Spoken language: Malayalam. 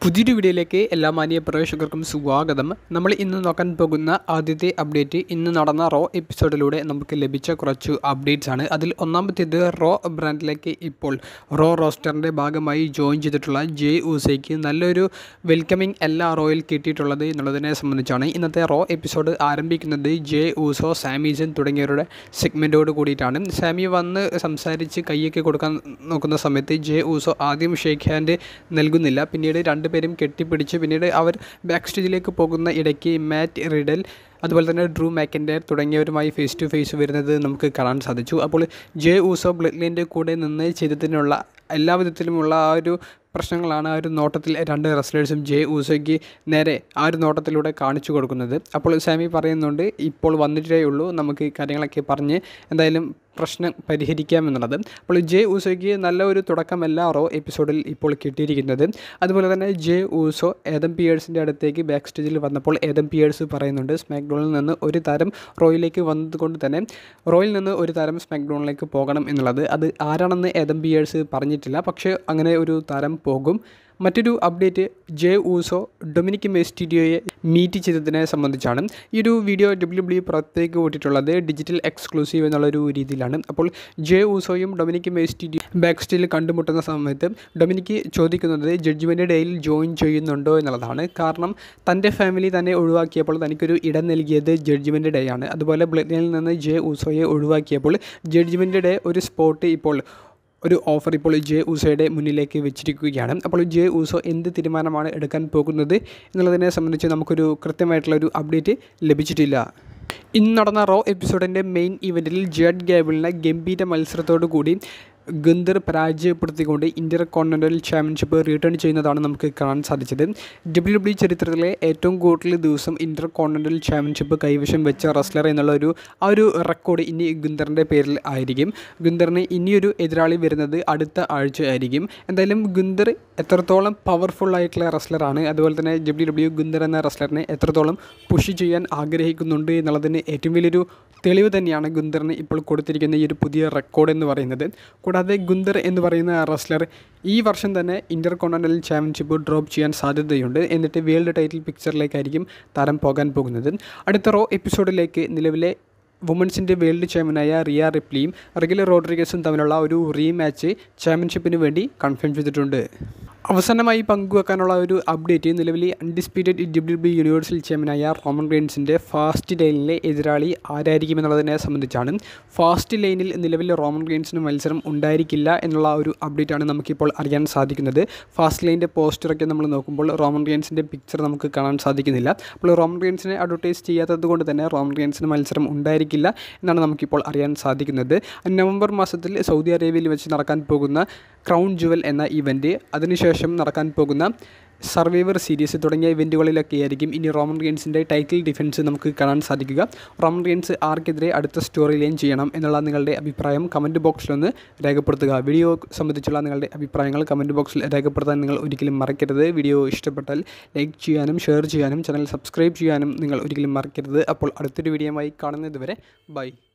പുതിയൊരു വീഡിയോയിലേക്ക് എല്ലാ മാന്യ പ്രേക്ഷകർക്കും സ്വാഗതം നമ്മൾ ഇന്ന് നോക്കാൻ പോകുന്ന ആദ്യത്തെ അപ്ഡേറ്റ് ഇന്ന് നടന്ന റോ എപ്പിസോഡിലൂടെ നമുക്ക് ലഭിച്ച കുറച്ച് അപ്ഡേറ്റ്സ് ആണ് അതിൽ ഒന്നാമത്തേത് റോ ബ്രാൻഡിലേക്ക് ഇപ്പോൾ റോ റോസ്റ്ററിൻ്റെ ഭാഗമായി ജോയിൻ ചെയ്തിട്ടുള്ള ജെ ഊസയ്ക്ക് നല്ലൊരു വെൽക്കമിങ് എല്ലാ റോയിൽ കിട്ടിയിട്ടുള്ളത് എന്നുള്ളതിനെ സംബന്ധിച്ചാണ് ഇന്നത്തെ റോ എപ്പിസോഡ് ആരംഭിക്കുന്നത് ജെ ഊസോ സാമീസൻ തുടങ്ങിയവരുടെ സെഗ്മെൻറ്റോട് കൂടിയിട്ടാണ് സാമി വന്ന് സംസാരിച്ച് കൈയൊക്കെ കൊടുക്കാൻ നോക്കുന്ന സമയത്ത് ജെ ഊസോ ആദ്യം ഷേക്ക് ഹാൻഡ് നൽകുന്നില്ല പിന്നീട് രണ്ടുപേരും കെട്ടിപ്പിടിച്ച് പിന്നീട് അവർ ബാക്ക് സ്റ്റേജിലേക്ക് പോകുന്ന ഇടയ്ക്ക് മാറ്റ് റിഡൽ അതുപോലെ തന്നെ ഡ്രൂ മാക്കൻഡയർ തുടങ്ങിയവരുമായി ഫേസ് ടു ഫേസ് വരുന്നത് നമുക്ക് കാണാൻ സാധിച്ചു അപ്പോൾ ജെ ഊസോ ബ്ലഡ്ലിൻ്റെ കൂടെ നിന്ന് ചെയ്തതിനുള്ള എല്ലാ വിധത്തിലുമുള്ള ആ ഒരു പ്രശ്നങ്ങളാണ് ആ ഒരു നോട്ടത്തിൽ രണ്ട് റെസ്ലേഴ്സും ജെ ഊസോയ്ക്ക് നേരെ ആ ഒരു നോട്ടത്തിലൂടെ കാണിച്ചു കൊടുക്കുന്നത് അപ്പോൾ സാമി പറയുന്നുണ്ട് ഇപ്പോൾ വന്നിട്ടേ ഉള്ളൂ നമുക്ക് കാര്യങ്ങളൊക്കെ പറഞ്ഞ് എന്തായാലും പ്രശ്നം പരിഹരിക്കാമെന്നുള്ളത് അപ്പോൾ ജെ ഊസോയ്ക്ക് നല്ല ഒരു തുടക്കമല്ല റോ എപ്പിസോഡിൽ ഇപ്പോൾ കിട്ടിയിരിക്കുന്നത് അതുപോലെ തന്നെ ജെ ഊസോ ഏതം പിയേഴ്സിൻ്റെ അടുത്തേക്ക് ബാക്ക് സ്റ്റേജിൽ വന്നപ്പോൾ ഏതം പിയേഴ്സ് പറയുന്നുണ്ട് സ്മാക്ഡോണിൽ നിന്ന് ഒരു താരം റോയിലേക്ക് വന്നതുകൊണ്ട് തന്നെ റോയിൽ നിന്ന് ഒരു താരം സ്മാക്ഡോണിലേക്ക് പോകണം എന്നുള്ളത് അത് ആരാണെന്ന് ഏതം പിയേഴ്സ് പറഞ്ഞിട്ടില്ല പക്ഷേ അങ്ങനെ ഒരു താരം പോകും മറ്റൊരു അപ്ഡേറ്റ് ജെ ഊസോ ഡൊമിനിക് മെസ്റ്റീരിയോയെ മീറ്റ് ചെയ്തതിനെ സംബന്ധിച്ചാണ് ഈ ഒരു വീഡിയോ ഡബ്ല്യു ഡബ്ല്യു പുറത്തേക്ക് വിട്ടിട്ടുള്ളത് ഡിജിറ്റൽ എക്സ്ക്ലൂസീവ് എന്നുള്ളൊരു രീതിയിലാണ് അപ്പോൾ ജെ ഊസോയും ഡൊമിനിക് മെസ്റ്റീരിയോ ബാക്ക് സ്റ്റേജിൽ കണ്ടുമുട്ടുന്ന സമയത്ത് ഡൊമിനിക്ക് ചോദിക്കുന്നത് ജഡ്ജ്മെൻ്റ് ഡേയിൽ ജോയിൻ ചെയ്യുന്നുണ്ടോ എന്നുള്ളതാണ് കാരണം തൻ്റെ ഫാമിലി തന്നെ ഒഴിവാക്കിയപ്പോൾ തനിക്കൊരു ഇടം നൽകിയത് ജഡ്ജ്മെൻ്റ് ഡേ ആണ് അതുപോലെ ബ്ലഡിൽ നിന്ന് ജെ ഊസോയെ ഒഴിവാക്കിയപ്പോൾ ജഡ്ജ്മെൻ്റ് ഡേ ഒരു സ്പോട്ട് ഇപ്പോൾ ഒരു ഓഫർ ഇപ്പോൾ ജെ ഊസോയുടെ മുന്നിലേക്ക് വെച്ചിരിക്കുകയാണ് അപ്പോൾ ജെ ഊസോ എന്ത് തീരുമാനമാണ് എടുക്കാൻ പോകുന്നത് എന്നുള്ളതിനെ സംബന്ധിച്ച് നമുക്കൊരു കൃത്യമായിട്ടുള്ള ഒരു അപ്ഡേറ്റ് ലഭിച്ചിട്ടില്ല ഇന്ന് നടന്ന റോ എപ്പിസോഡിൻ്റെ മെയിൻ ഇവൻറ്റിൽ ജഡ് ഗേബിളിനെ ഗംഭീര മത്സരത്തോടു കൂടി ഗന്ധർ പരാജയപ്പെടുത്തിക്കൊണ്ട് ഇന്റർ കോണ്ടിനെൻ്റൽ ചാമ്പ്യൻഷിപ്പ് റിട്ടേൺ ചെയ്യുന്നതാണ് നമുക്ക് കാണാൻ സാധിച്ചത് ഡബ്ല്യു ഡബ്ല്യു ചരിത്രത്തിലെ ഏറ്റവും കൂടുതൽ ദിവസം ഇന്റർ കോണ്ടിനെൻ്റൽ ചാമ്പ്യൻഷിപ്പ് കൈവശം വെച്ച റെസ്ലർ എന്നുള്ള ഒരു ആ ഒരു റെക്കോർഡ് ഇനി ഗുന്ദറിൻ്റെ പേരിൽ ആയിരിക്കും ഗുന്ദറിന് ഇനിയൊരു എതിരാളി വരുന്നത് അടുത്ത ആഴ്ച ആയിരിക്കും എന്തായാലും ഗുന്ദർ എത്രത്തോളം പവർഫുൾ ആയിട്ടുള്ള റെസ്ലറാണ് അതുപോലെ തന്നെ ഡബ്ല്യു ഡബ്ല്യു ഗുന്ദർ എന്ന റെസ്ലറിനെ എത്രത്തോളം പുഷ് ചെയ്യാൻ ആഗ്രഹിക്കുന്നുണ്ട് എന്നുള്ളതിന് ഏറ്റവും വലിയൊരു തെളിവ് തന്നെയാണ് ഗുന്ദറിന് ഇപ്പോൾ കൊടുത്തിരിക്കുന്ന ഈ ഒരു പുതിയ റെക്കോർഡ് എന്ന് പറയുന്നത് കൂടാതെ ഗുന്ദർ എന്ന് പറയുന്ന റെസ്ലർ ഈ വർഷം തന്നെ ഇന്റർ കോണ്ടിനെൻ്റൽ ചാമ്പ്യൻഷിപ്പ് ഡ്രോപ്പ് ചെയ്യാൻ സാധ്യതയുണ്ട് എന്നിട്ട് വേൾഡ് ടൈറ്റിൽ പിക്ചറിലേക്കായിരിക്കും താരം പോകാൻ പോകുന്നത് അടുത്ത റോ എപ്പിസോഡിലേക്ക് നിലവിലെ വുമൻസിൻ്റെ വേൾഡ് ചാമ്പ്യനായ റിയ റിപ്ലിയും റെഗുലർ റോഡ്രിഗസും തമ്മിലുള്ള ഒരു റീമാച്ച് ചാമ്പ്യൻഷിപ്പിന് വേണ്ടി കൺഫേം ചെയ്തിട്ടുണ്ട് അവസാനമായി പങ്കുവെക്കാനുള്ള ഒരു അപ്ഡേറ്റ് നിലവിലെ അൺഡിസ്പ്യൂട്ടഡ് ഡബ്ല്യു ഡബ്ല്യു യൂണിവേഴ്സൽ ചാമ്പ്യനായ റോമൻ റെയിൻസിൻ്റെ ഫാസ്റ്റ് ലൈനിലെ എതിരാളി ആരായിരിക്കും എന്നുള്ളതിനെ സംബന്ധിച്ചാണ് ഫാസ്റ്റ് ലൈനിൽ നിലവിൽ റോമൻ റെയിൻസിന് മത്സരം ഉണ്ടായിരിക്കില്ല എന്നുള്ള ഒരു അപ്ഡേറ്റാണ് നമുക്കിപ്പോൾ അറിയാൻ സാധിക്കുന്നത് ഫാസ്റ്റ് ലൈനിൻ്റെ പോസ്റ്ററൊക്കെ നമ്മൾ നോക്കുമ്പോൾ റോമൻ റെയിൻസിൻ്റെ പിക്ചർ നമുക്ക് കാണാൻ സാധിക്കുന്നില്ല അപ്പോൾ റോമൻ റെയിൻസിനെ അഡ്വർട്ടൈസ് ചെയ്യാത്തത് കൊണ്ട് തന്നെ റോമൻ റെയിൻസിന് മത്സരം ഉണ്ടായിരിക്കില്ല എന്നാണ് നമുക്കിപ്പോൾ അറിയാൻ സാധിക്കുന്നത് നവംബർ മാസത്തിൽ സൗദി അറേബ്യയിൽ വെച്ച് നടക്കാൻ പോകുന്ന ക്രൗൺ ജുവൽ എന്ന ഇവൻറ്റ് അതിനുശേഷം നടക്കാൻ പോകുന്ന സർവൈവർ സീരീസ് തുടങ്ങിയ ഇവൻറ്റുകളിലൊക്കെ ആയിരിക്കും ഇനി റോമൻ റെയിൻസിൻ്റെ ടൈറ്റിൽ ഡിഫൻസ് നമുക്ക് കാണാൻ സാധിക്കുക റോമൻ റെയിൻസ് ആർക്കെതിരെ അടുത്ത സ്റ്റോറി ലൈൻ ചെയ്യണം എന്നുള്ള നിങ്ങളുടെ അഭിപ്രായം കമൻറ്റ് ബോക്സിലൊന്ന് രേഖപ്പെടുത്തുക വീഡിയോ സംബന്ധിച്ചുള്ള നിങ്ങളുടെ അഭിപ്രായങ്ങൾ കമൻറ്റ് ബോക്സിൽ രേഖപ്പെടുത്താൻ നിങ്ങൾ ഒരിക്കലും മറക്കരുത് വീഡിയോ ഇഷ്ടപ്പെട്ടാൽ ലൈക്ക് ചെയ്യാനും ഷെയർ ചെയ്യാനും ചാനൽ സബ്സ്ക്രൈബ് ചെയ്യാനും നിങ്ങൾ ഒരിക്കലും മറക്കരുത് അപ്പോൾ അടുത്തൊരു വീഡിയോയുമായി കാണുന്നത് വരെ ബൈ